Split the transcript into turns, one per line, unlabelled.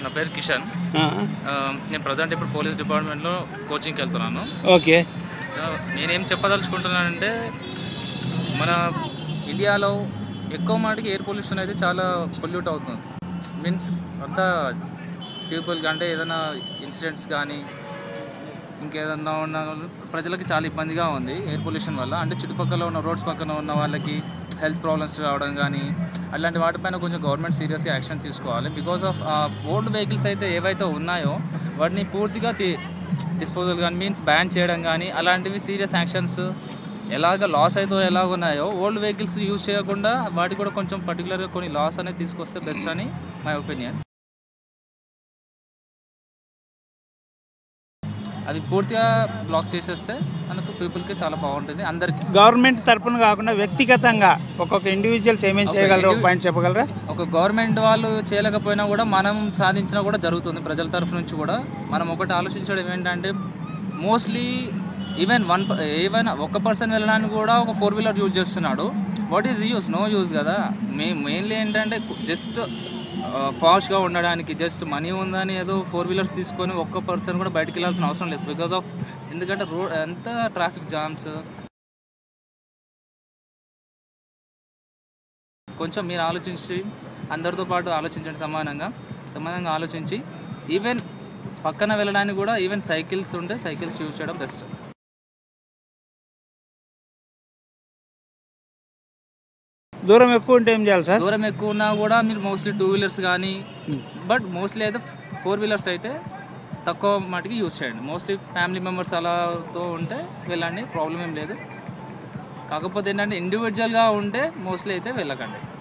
నా పేరు కిషన్
ఆ,
ఆ, నేను ప్రజెంట్ ఇప్పుడు పోలీస్ డిపార్ట్మెంట్లో కోచింగ్కి వెళ్తున్నాను
ఓకే
సో నేనేం చెప్పదలుచుకుంటున్నానంటే మన ఇండియాలో ఎక్కువ మాటికి ఎయిర్ పొల్యూషన్ అయితే చాలా పొల్యూట్ అవుతుంది మీన్స్ అంతా పీపుల్కి అంటే ఏదైనా ఇన్సిడెంట్స్ కానీ ఇంకేదన్నా ఉన్న ప్రజలకి చాలా ఇబ్బందిగా ఉంది ఎయిర్ పొల్యూషన్ వల్ల అంటే చుట్టుపక్కల ఉన్న రోడ్స్ పక్కన ఉన్న వాళ్ళకి హెల్త్ ప్రాబ్లమ్స్ రావడం కానీ అలాంటి వాటిపైన కొంచెం గవర్నమెంట్ సీరియస్గా యాక్షన్ తీసుకోవాలి బికాస్ ఆఫ్ ఓల్డ్ వెహికల్స్ అయితే ఏవైతే ఉన్నాయో వాటిని పూర్తిగా డిస్పోజల్ కానీ మీన్స్ బ్యాన్ చేయడం కానీ అలాంటివి సీరియస్ యాక్షన్స్ ఎలాగ లాస్ అయితే ఎలాగ ఉన్నాయో ఓల్డ్ వెహికల్స్ యూజ్ చేయకుండా వాటికి కూడా కొంచెం పర్టికులర్గా కొన్ని లాస్ అనేది తీసుకొస్తే బెస్ట్ అని మై ఒపీనియన్ అది పూర్తిగా బ్లాక్ చేసేస్తే మనకు పీపుల్కి చాలా బాగుంటుంది అందరికీ
గవర్నమెంట్ తరపున కాకుండా వ్యక్తిగతంగా ఒక్కొక్క ఇండివిజువల్స్ ఏమేమి
ఒక
చేయగలరు ఒక
indivi-
పాయింట్ చెప్పగలరా
ఒక గవర్నమెంట్ వాళ్ళు చేయలేకపోయినా కూడా మనం సాధించినా కూడా జరుగుతుంది ప్రజల తరఫు నుంచి కూడా మనం ఒకటి ఆలోచించడం ఏంటంటే మోస్ట్లీ ఈవెన్ వన్ ఏవైనా ఒక పర్సన్ వెళ్ళడానికి కూడా ఒక ఫోర్ వీలర్ యూజ్ చేస్తున్నాడు what is use no use కదా మే మెయిన్లీ ఏంటంటే జస్ట్ ఫాస్ట్గా ఉండడానికి జస్ట్ మనీ ఉందని ఏదో ఫోర్ వీలర్స్ తీసుకొని ఒక్క పర్సన్ కూడా బయటకు వెళ్ళాల్సిన అవసరం లేదు బికాస్ ఆఫ్ ఎందుకంటే రోడ్ ఎంత ట్రాఫిక్ జామ్స్ కొంచెం మీరు ఆలోచించి అందరితో పాటు ఆలోచించండి సమానంగా సమానంగా ఆలోచించి ఈవెన్ పక్కన వెళ్ళడానికి కూడా ఈవెన్ సైకిల్స్ ఉంటే సైకిల్స్ యూజ్ చేయడం బెస్ట్
దూరం ఎక్కువ ఉంటే ఏం చేయాలి సార్
దూరం ఎక్కువ ఉన్నా కూడా మీరు మోస్ట్లీ టూ వీలర్స్ కానీ బట్ మోస్ట్లీ అయితే ఫోర్ వీలర్స్ అయితే తక్కువ మటుకి యూజ్ చేయండి మోస్ట్లీ ఫ్యామిలీ మెంబర్స్ అలాతో ఉంటే వెళ్ళండి ప్రాబ్లం ఏం లేదు కాకపోతే ఏంటంటే ఇండివిజువల్గా ఉంటే మోస్ట్లీ అయితే వెళ్ళకండి